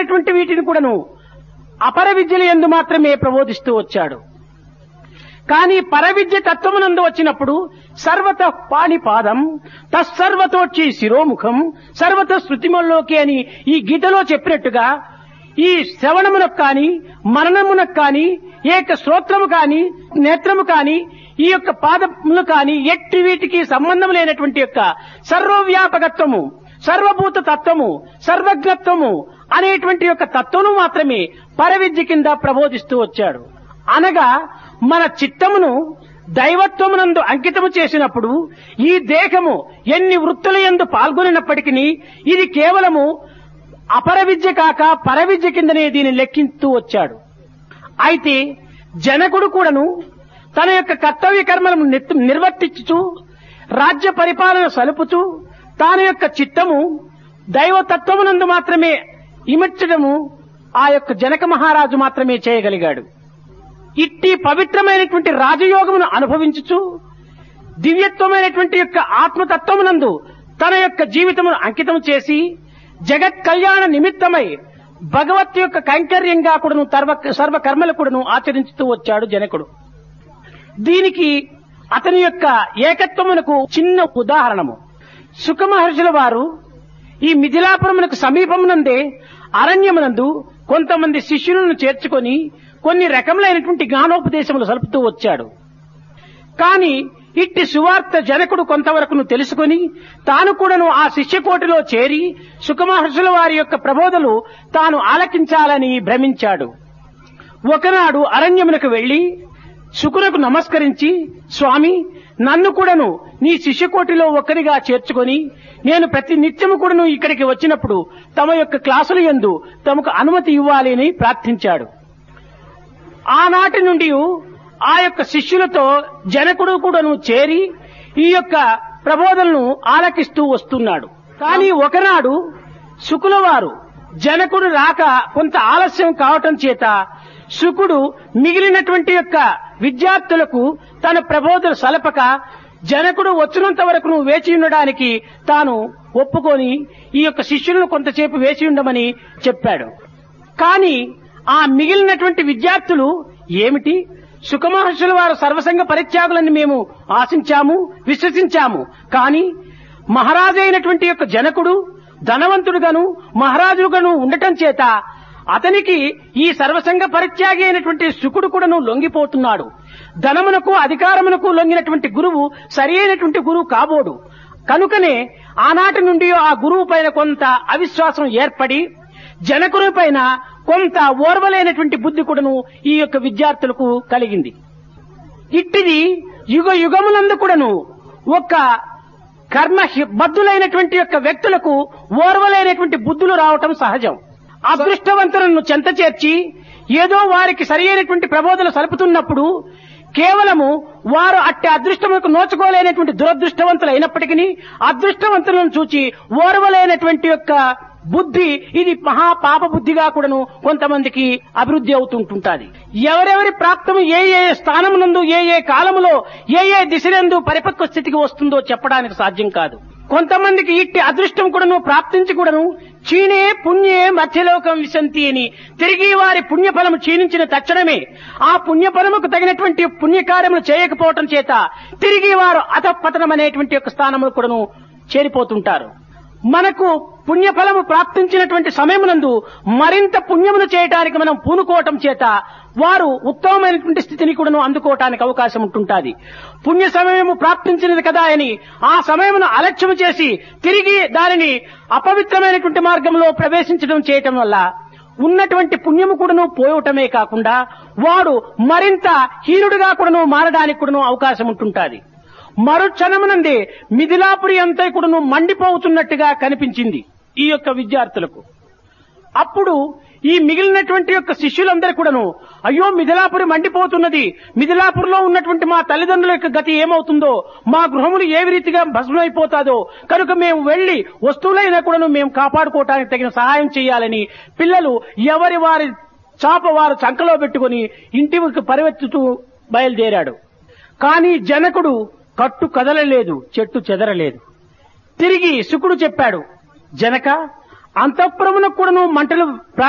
మిగిలినటువంటి వీటిని కూడాను అపర విద్యల ఎందు మాత్రమే ప్రబోధిస్తూ వచ్చాడు కానీ పరవిద్య తత్వమునందు వచ్చినప్పుడు సర్వత పాణిపాదం తస్సర్వతోచి శిరోముఖం సర్వత శృతిమల్లోకి అని ఈ గీతలో చెప్పినట్టుగా ఈ శ్రవణమునకు కాని మరణమునకు కాని ఏక శ్రోత్రము కాని నేత్రము కాని ఈ యొక్క పాదములు కాని ఎట్టి వీటికి సంబంధం లేనటువంటి యొక్క సర్వవ్యాపకత్వము సర్వభూత తత్వము సర్వజ్ఞత్వము అనేటువంటి యొక్క తత్వము మాత్రమే పరవిద్య కింద ప్రబోధిస్తూ వచ్చాడు అనగా మన చిత్తమును దైవత్వమునందు అంకితము చేసినప్పుడు ఈ దేహము ఎన్ని వృత్తుల యందు పాల్గొనినప్పటికీ ఇది కేవలము అపర విద్య కాక పరవిద్య కిందనే దీన్ని లెక్కిస్తూ వచ్చాడు అయితే జనకుడు కూడాను తన యొక్క కర్తవ్య కర్మలను నిర్- నిర్వర్తించుచు రాజ్య పరిపాలన సలుపుచూ తాను యొక్క చిత్తము దైవతత్వమునందు మాత్రమే ఇమర్చడము ఆ యొక్క జనక మహారాజు మాత్రమే చేయగలిగాడు ఇట్టి పవిత్రమైనటువంటి రాజయోగమును అనుభవించుచు దివ్యత్వమైనటువంటి యొక్క ఆత్మతత్వమునందు తన యొక్క జీవితమును అంకితం చేసి జగత్ కళ్యాణ నిమిత్తమై భగవత్ యొక్క కైంకర్యంగా కూడాను తర్వ సర్వ కర్మలు కూడాను ఆచరించుతూ వచ్చాడు జనకుడు దీనికి అతని యొక్క ఏకత్వమునకు చిన్న ఉదాహరణము సుఖమహర్షుల వారు ఈ మిథిలాపురమునకు సమీపమునందే అరణ్యమునందు కొంతమంది శిష్యులను చేర్చుకొని కొన్ని రకములైనటువంటి జ్ఞానోపదేశములు సలుపుతూ వచ్చాడు కాని ఇట్టి సువార్త జనకుడు కొంతవరకును తెలుసుకొని తాను కూడాను ఆ శిష్యకోటిలో చేరి సుఖమహర్షుల వారి యొక్క ప్రబోధలు తాను ఆలకించాలని భ్రమించాడు ఒకనాడు అరణ్యమునకు వెళ్లి శుకునకు నమస్కరించి స్వామి నన్ను కూడాను నీ శిష్యకోటిలో ఒక్కరిగా చేర్చుకొని నేను ప్రతి నిత్యము కూడాను ఇక్కడికి వచ్చినప్పుడు తమ యొక్క క్లాసుల యందు తమకు అనుమతి ఇవ్వాలి అని ప్రార్థించాడు ఆనాటి నుండి ఆ యొక్క శిష్యులతో జనకుడు కూడాను చేరి ఈ యొక్క ప్రబోధనను ఆలకిస్తూ వస్తున్నాడు కానీ ఒకనాడు శుకుల వారు జనకుడు రాక కొంత ఆలస్యం కావటం చేత శుకుడు మిగిలినటువంటి యొక్క విద్యార్థులకు తన ప్రబోధన సలపక జనకుడు వచ్చినంత వరకు వేచి ఉండడానికి తాను ఒప్పుకొని ఈ యొక్క శిష్యులను కొంతసేపు వేచి ఉండమని చెప్పాడు కానీ ఆ మిగిలినటువంటి విద్యార్థులు ఏమిటి సుఖమహర్షుల వారు సర్వసంగ పరిత్యాగులని మేము ఆశించాము విశ్వసించాము కానీ మహారాజు అయినటువంటి యొక్క జనకుడు ధనవంతుడుగాను మహారాజుగాను ఉండటం చేత అతనికి ఈ సర్వసంగ పరిత్యాగి అయినటువంటి శుకుడు కూడాను లొంగిపోతున్నాడు ధనమునకు అధికారమునకు లొంగినటువంటి గురువు సరి అయినటువంటి గురువు కాబోడు కనుకనే ఆనాటి నుండి ఆ గురువు పైన కొంత అవిశ్వాసం ఏర్పడి జనకుని పైన కొంత ఓర్వలేనటువంటి బుద్ధి కూడాను ఈ యొక్క విద్యార్థులకు కలిగింది ఇట్టిది యుగ యుగములందు కూడాను ఒక కర్మ హి- బద్ధులైనటువంటి యొక్క వ్యక్తులకు ఓర్వలేనటువంటి బుద్ధులు రావటం సహజం అదృష్టవంతులను చెంత చేర్చి ఏదో వారికి సరి అయినటువంటి ప్రబోధనలు సలుపుతున్నప్పుడు కేవలము వారు అట్టి అదృష్టములకు నోచుకోలేనటువంటి దురదృష్టవంతులు అయినప్పటికీ అదృష్టవంతులను చూచి ఓర్వలేనటువంటి యొక్క బుద్ధి ఇది మహా పాప బుద్ధిగా కూడాను కొంతమందికి అభివృద్ధి అవుతుంటుంటాది ఎవరెవరి ప్రాప్తము ఏ ఏ స్థానమునందు ఏ ఏ కాలములో ఏ ఏ దిశలందు పరిపక్వ స్థితికి వస్తుందో చెప్పడానికి సాధ్యం కాదు కొంతమందికి ఇట్టి అదృష్టం కూడాను ప్రాప్తించి కూడాను చీనే పుణ్యే మధ్యలోకం విశంతి అని తిరిగి వారి పుణ్యఫలము క్షీణించిన తక్షణమే ఆ పుణ్యఫలముకు తగినటువంటి పుణ్యకార్యములు చేయకపోవటం చేత తిరిగి వారు అధపతనం అనేటువంటి యొక్క స్థానములు కూడాను చేరిపోతుంటారు మనకు పుణ్యఫలము ప్రాప్తించినటువంటి సమయమునందు మరింత పుణ్యమును చేయటానికి మనం పూనుకోవటం చేత వారు ఉత్తమమైనటువంటి స్థితిని కూడాను అందుకోవటానికి అవకాశం ఉంటుంటాది పుణ్య సమయము ప్రాప్తించినది కదా అని ఆ సమయమును అలక్ష్యం చేసి తిరిగి దానిని అపవిత్రమైనటువంటి మార్గంలో ప్రవేశించడం చేయటం వల్ల ఉన్నటువంటి పుణ్యము కూడాను పోవటమే కాకుండా వాడు మరింత హీనుడిగా కూడాను మారడానికి కూడాను అవకాశం ఉంటుంటాది మరుక్షణమునందే మిథిలాపురి అంతా కూడాను మండిపోతున్నట్టుగా కనిపించింది ఈ యొక్క విద్యార్థులకు అప్పుడు ఈ మిగిలినటువంటి యొక్క శిష్యులందరూ కూడాను అయ్యో మిథిలాపురి మండిపోతున్నది మిథిలాపురిలో ఉన్నటువంటి మా తల్లిదండ్రుల యొక్క గతి ఏమవుతుందో మా గృహములు ఏ రీతిగా భస్మైపోతాదో కనుక మేము వెళ్లి వస్తువులైనా కూడాను మేము కాపాడుకోవటానికి తగిన సహాయం చేయాలని పిల్లలు ఎవరి వారి చాప వారు చంకలో పెట్టుకుని ఇంటికి పరివెత్తుతూ బయలుదేరాడు కానీ జనకుడు కట్టు కదలలేదు చెట్టు చెదరలేదు తిరిగి శుకుడు చెప్పాడు జనక అంతఃపురమునకు కూడాను మంటలు